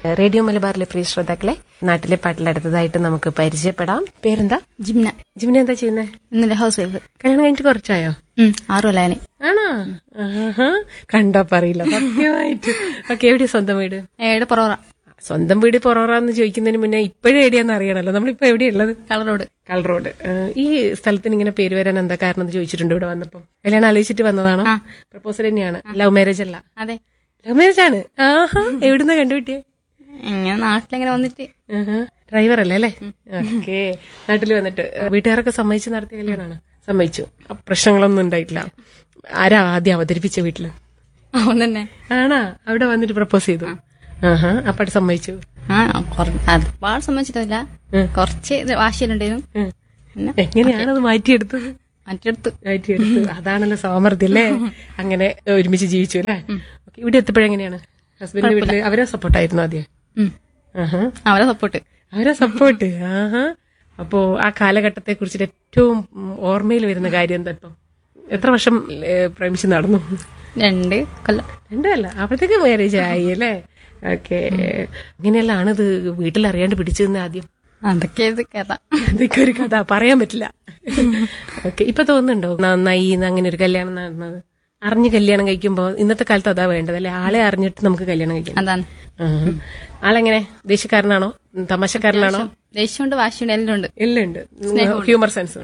Radio മലബാറിലെ പ്രിയ ശ്രോതാക്കളെ നാട്ടിലെ പാട്ടിൽ അടുത്തതായിട്ട് നമുക്ക് പരിചയപ്പെടാം പേരെന്താ ജിംന ജിമിനെ എന്താ ചെയ്യുന്നത് ഇന്നലെ ഹൗസ് വൈഫ് കല്യാണം കഴിഞ്ഞിട്ട് കുറച്ചായോ ഉം, ആറ് കൊല്ലാന് ആണോ ആഹാ. കണ്ടാ പറയില്ല സത്യമായിട്ട് ഓക്കെ എവിടെയാ സ്വന്തം വീട് ഏഴ് പൊറോറ സ്വന്തം വീട് പൊറോറാന്ന് ചോദിക്കുന്നതിന് മുന്നേ ഇപ്പോഴും എവിടെയാന്ന് അറിയണല്ലോ നമ്മളിപ്പോ എവിടെയുള്ളത് കളറോട് കൾ റോഡ് ഏഹ്, ഈ സ്ഥലത്തിന് ഇങ്ങനെ പേര് വരാൻ എന്താ കാരണം എന്ന് ചോദിച്ചിട്ടുണ്ട് ഇവിടെ വന്നപ്പോ കല്യാണം ആലോചിച്ചിട്ട് വന്നതാണോ പ്രപ്പോസൽ തന്നെയാണ് ലവ് മാരേജ് അല്ല അതെ ലവ് മാരേജ് ആണ് ആഹാ എവിടുന്ന കണ്ടുപിട്ടിയേ ഇങ്ങനെ നാട്ടിലെങ്ങനെ വന്നിട്ട് ഡ്രൈവർ അല്ലേ അല്ലേ ഓക്കെ നാട്ടിൽ വന്നിട്ട് വീട്ടുകാരൊക്കെ സമ്മതിച്ച് നടത്തിയ കല്യാണമാണ് സമ്മതിച്ചു അപ്പൊ പ്രശ്നങ്ങളൊന്നും ഉണ്ടായിട്ടില്ല ആരാ ആദ്യം അവതരിപ്പിച്ച വീട്ടില് അവൻ തന്നെ ആണാ അവിടെ വന്നിട്ട് പ്രപ്പോസ് ചെയ്തു ആഹാ അപ്പാട് സമ്മതിച്ചു ആ കുറ- ഒരുപാട് സമ്മതിച്ചിട്ടില്ല കുറച്ച് ഇത് വാശിയിലുണ്ടായിരുന്നു ഉം. പിന്നെ എങ്ങനെയാണത് മാറ്റിയെടുത്തത് മറ്റെടുത്ത് മാറ്റിയെടുത്ത് അതാണല്ലോ സാമർഥ്യം അല്ലേ അങ്ങനെ ഒരുമിച്ച് ജീവിച്ചു അല്ലേ ഓക്കേ, ഇവിടെ എത്തിയപ്പോഴെങ്ങനെയാണ് ഹസ്ബൻഡിന്റെ വീട്ടില് അവരെ സപ്പോർട്ടായിരുന്നു ആദ്യം ഉം. ആഹാ അവരെ സപ്പോർട്ട് അവരെ സപ്പോർട്ട് ആഹാ അപ്പോ ആ കാലഘട്ടത്തെ കുറിച്ചിട്ട് ഏറ്റവും ഉം, ഓർമ്മയിൽ വരുന്ന കാര്യം എന്താ ഇപ്പം എത്ര വർഷം ഏ, പ്രേമിച്ച് നടന്നു രണ്ട് കൊല്ലം രണ്ടല്ല അപ്പോഴത്തേക്ക് മാരേജ് ആയി അല്ലേ ഓക്കെ ഇങ്ങനെയല്ലാണ് ഇത് വീട്ടിൽ അറിയാണ്ട് പിടിച്ചതെന്ന് ആദ്യം അതൊക്കെ ഇത് കഥ അതൊക്കെ ഒരു കഥ പറയാൻ പറ്റില്ല ഓക്കെ ഇപ്പൊ തോന്നുന്നുണ്ടോ നന്നായി എന്ന് അങ്ങനെ ഒരു കല്യാണം നടന്നത് അറിഞ്ഞ് കല്യാണം കഴിക്കുമ്പോ ഇന്നത്തെ കാലത്ത് അതാ വേണ്ടത് അല്ലെ ആളെ അറിഞ്ഞിട്ട് നമുക്ക് കല്യാണം കഴിക്കാം അതാണ് ആഹാ. ആളെങ്ങനെ ദേഷ്യക്കാരനാണോ തമാശക്കാരനാണോ ദേഷ്യമുണ്ട് വാശിയുണ്ട് എല്ലാം ഉണ്ട് എല്ലാം ഉണ്ട് ഹ്യൂമർ സെൻസ്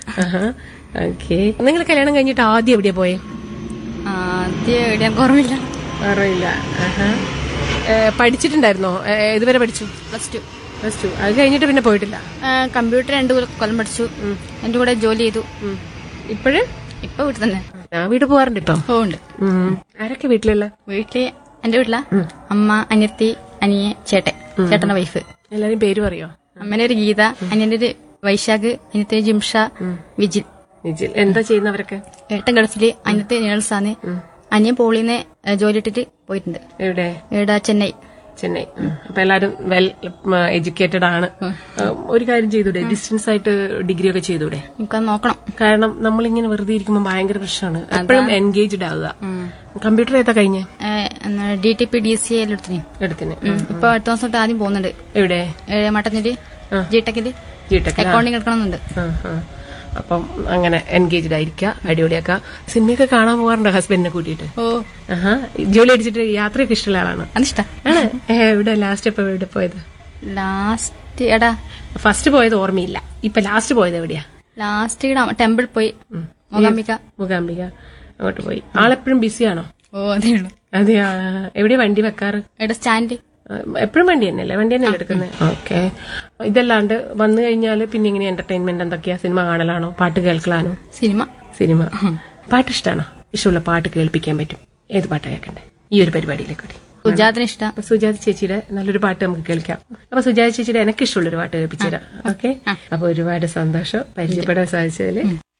ഓക്കെ നിങ്ങൾ കല്യാണം കഴിഞ്ഞിട്ട് ആദ്യം എവിടെയാ പോയെ ആദ്യം എവിടെയാ കുറവില്ല അറിയില്ല പഠിച്ചിട്ടുണ്ടായിരുന്നോ ഏ, ഇതുവരെ പഠിച്ചു പ്ലസ് ടു പ്ലസ് ടു അത് കഴിഞ്ഞിട്ട് പിന്നെ പോയിട്ടില്ല കമ്പ്യൂട്ടർ രണ്ട് കൊല്ലം- കൊല്ലം പഠിച്ചു എന്റെ കൂടെ ജോലി ചെയ്തു ഇപ്പോഴ് ഇപ്പൊ വീട്ടിൽ തന്നെ ഞാൻ വീട് പോവാറുണ്ട് ഇപ്പം പോകുന്നുണ്ട് ഉം. ആരൊക്കെ വീട്ടിലുള്ള വീട്ടില് എന്റെ വീട്ടിലാ അമ്മ അനിയത്തി അനിയ ചേട്ടൻ ചേട്ടന്റെ വൈഫ് എല്ലാരും പേര് പറയോ അമ്മേന്റെ ഒരു ഗീത അനിയന്റെ ഒരു വൈശാഖ് അനിയത്തെ ജിംഷ വിജിൽ നിജിൽ എന്താ ചെയ്യുന്നവരൊക്കെ ഏട്ടൻ ഗൾഫില് അനിയത്തെ നേഴ്സാണ് അനിയൻ പോളിന്ന് ജോലി ഇട്ടിട്ട് പോയിട്ടുണ്ട് എവിടെ ഇവിടെ ചെന്നൈ ചെന്നൈ അപ്പൊ എല്ലാരും വെൽ എഡ്യൂക്കേറ്റഡ് ആണ് ഉം, ഒരു കാര്യം ചെയ്തൂടെ ഡിസ്റ്റൻസ് ആയിട്ട് ഡിഗ്രി ഒക്കെ ചെയ്തൂടെ നമുക്കത് നോക്കണം കാരണം നമ്മളിങ്ങനെ വെറുതെ ഇരിക്കുമ്പോൾ ഭയങ്കര പ്രശ്നമാണ് എപ്പോഴും എൻഗേജ്ഡ് ആവുക കമ്പ്യൂട്ടർ ഏതാ കഴിഞ്ഞ D T P D C എല്ലാം എടുത്തിന് എടുത്തിന് ഇപ്പൊ അടുത്ത ദിവസം തൊട്ട് ആദ്യം പോകുന്നുണ്ട് എവിടെ മട്ടന്നില് ജിടെക്കില് ജിടെക് അക്കൗണ്ടിങ് എടുക്കണമെന്നുണ്ട് അപ്പം അങ്ങനെ എൻഗേജ്ഡ് ആയിരിക്കുക അടിപൊളിയാക്കുക സിനിമയൊക്കെ കാണാൻ പോകാറുണ്ടോ ഹസ്ബൻഡിനെ കൂട്ടിയിട്ട് ഓ ആഹാ ജോലി അടിച്ചിട്ട് യാത്രയൊക്കെ ഇഷ്ടമുള്ള ആളാണ് അതിഷ്ട ആണ് ഏ, എവിടെ ലാസ്റ്റ് ഇപ്പൊ എവിടെ പോയത് ലാസ്റ്റ് എടാ ഫസ്റ്റ് പോയത് ഓർമ്മയില്ല ഇപ്പൊ ലാസ്റ്റ് പോയത് എവിടെയാ ലാസ്റ്റ് ടെമ്പിൾ പോയി മൂകാംബിക മൂകാംബിക അങ്ങോട്ട് പോയി ആളെപ്പോഴും ബിസിയാണോ ഓ അതേ ഉള്ളു അതെ എവിടെയാ വണ്ടി വെക്കാറ് എവിടെ സ്റ്റാൻഡ് എപ്പോഴും വണ്ടി തന്നെയല്ലേ വണ്ടി തന്നെയല്ലേ എടുക്കുന്നത് ഓക്കെ ഇതല്ലാണ്ട് വന്നു കഴിഞ്ഞാൽ പിന്നെ ഇങ്ങനെ എന്റർടൈൻമെന്റ് എന്തൊക്കെയാ സിനിമ കാണലാണോ പാട്ട് കേൾക്കലാണോ സിനിമ സിനിമ പാട്ട് ഇഷ്ടമാണോ ഇഷ്ടമുള്ള പാട്ട് കേൾപ്പിക്കാൻ പറ്റും ഏത് പാട്ടാ കേൾക്കണ്ടേ ഈ ഒരു പരിപാടിയിലേക്ക് കൂടി സുജാതിന് ഇഷ്ട അപ്പൊ സുജാത ചേച്ചിയുടെ നല്ലൊരു പാട്ട് നമുക്ക് കേൾക്കാം അപ്പൊ സുജാത ചേച്ചിയുടെ എനിക്ക് ഇഷ്ടമുള്ളൊരു പാട്ട് കേൾപ്പിച്ചുതരാം ഓക്കെ അപ്പൊ ഒരുപാട് സന്തോഷം പരിചയപ്പെടാൻ സാധിച്ചതില്